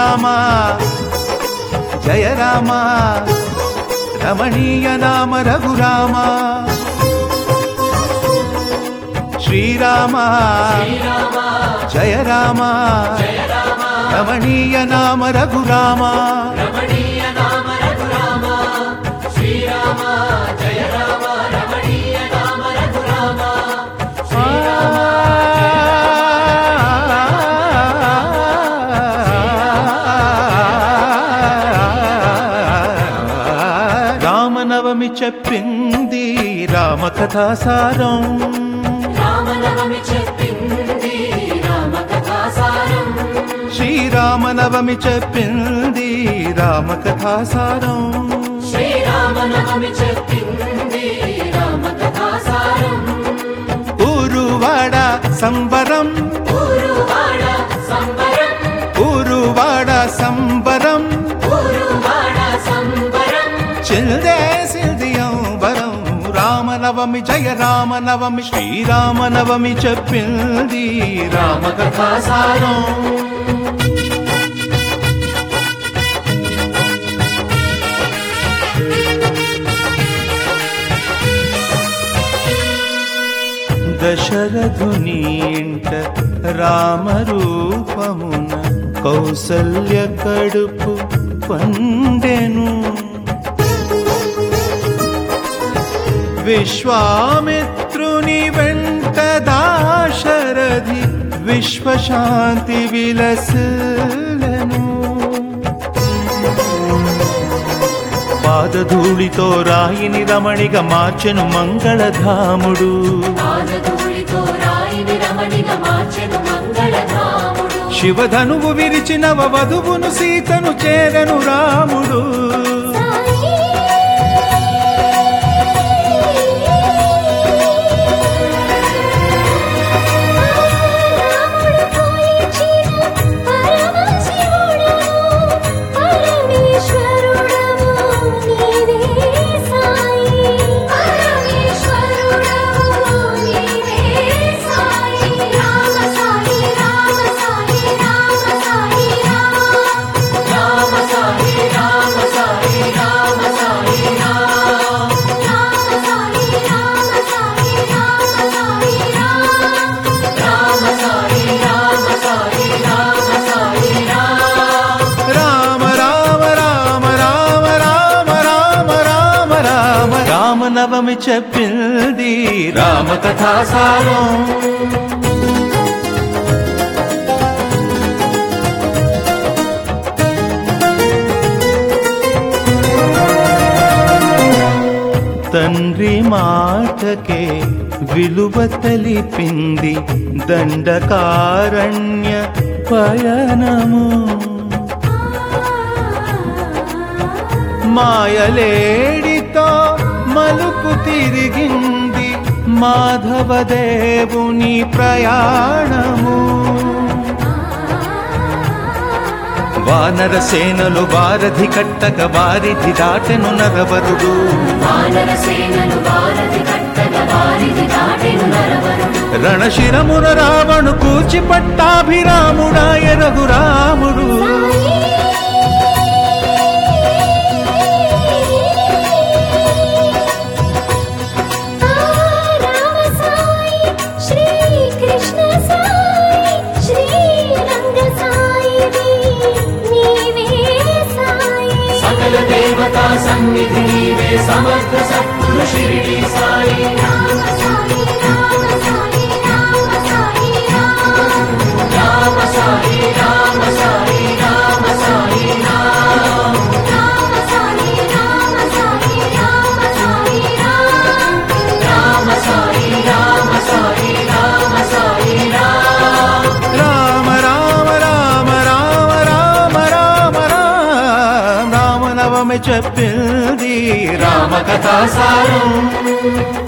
శ్రీరామ జయ రామ రమణీయ నామ రఘురామ శ్రీరామ జయ రామ రమణీయ నామ రఘురామ రామనవమి చెప్పింది రామకథాసారం రామనవమి చెప్పింది రామకథాసారం శ్రీరామనవమి చెప్పింది రామకథాసారం శ్రీరామనవమి చెప్పింది రామకథాసారం ఊరువాడ సంబరం ఊరువాడ సంబరం ఊరువాడ సంబరం ఊరువాడ సంబరం చిల్దేసింది అంబరం రామనవమి జయ రామనవమి శ్రీరామనవమి చెప్పింది రామకథాసారం దశరథుని ఇంట రామరూపమున కౌసల్య కడుపు పండెను విశ్వామిత్రుని వెంట దాశరథి విశ్వశాంతి విలసలను పాదధూళితో రాయిని రమణిగా మార్చెను మంగళధాముడు పాదధూళితో రాయిని రమణిగా మార్చెను మంగళధాముడు శివధనువు విరిచిన వధువును సీతను చేరను రాముడు రామ సాయి రామ సాయి రామ సాయి రామ సాయి రామ సాయి రామ సాయి రామ రామ రామ రామ రామ రామ రామ రామ రామనవమి చెప్పింది రామ కథాసారం తండ్రి మాటకే విలువ తెలిపింది దండకారణ్య పయనము మాయలేడితో మలుపు తిరిగింది మాధవదేవుని ప్రయాణము వానర సేనలు వారధి కట్టక వారిధి దాటెను నరవరుడు వానర సేనలు వారధి కట్టగ వారిది దాటెను నరవరుడు రణశిరమున రావణు కూచి పట్టాభిరాముడాయ రఘురాముడు సకల దేవతా సన్నిధి నీవే సమర్థ సద్గురు షిరిడి సాయి రామ సాయి రామ సాయి రామ సాయి రామ సాయి రామ సాయి రామ సాయి రామ రామ రామ రామ రామ రామ రామ రామనవమి చెప్పింది రామ కథాసారం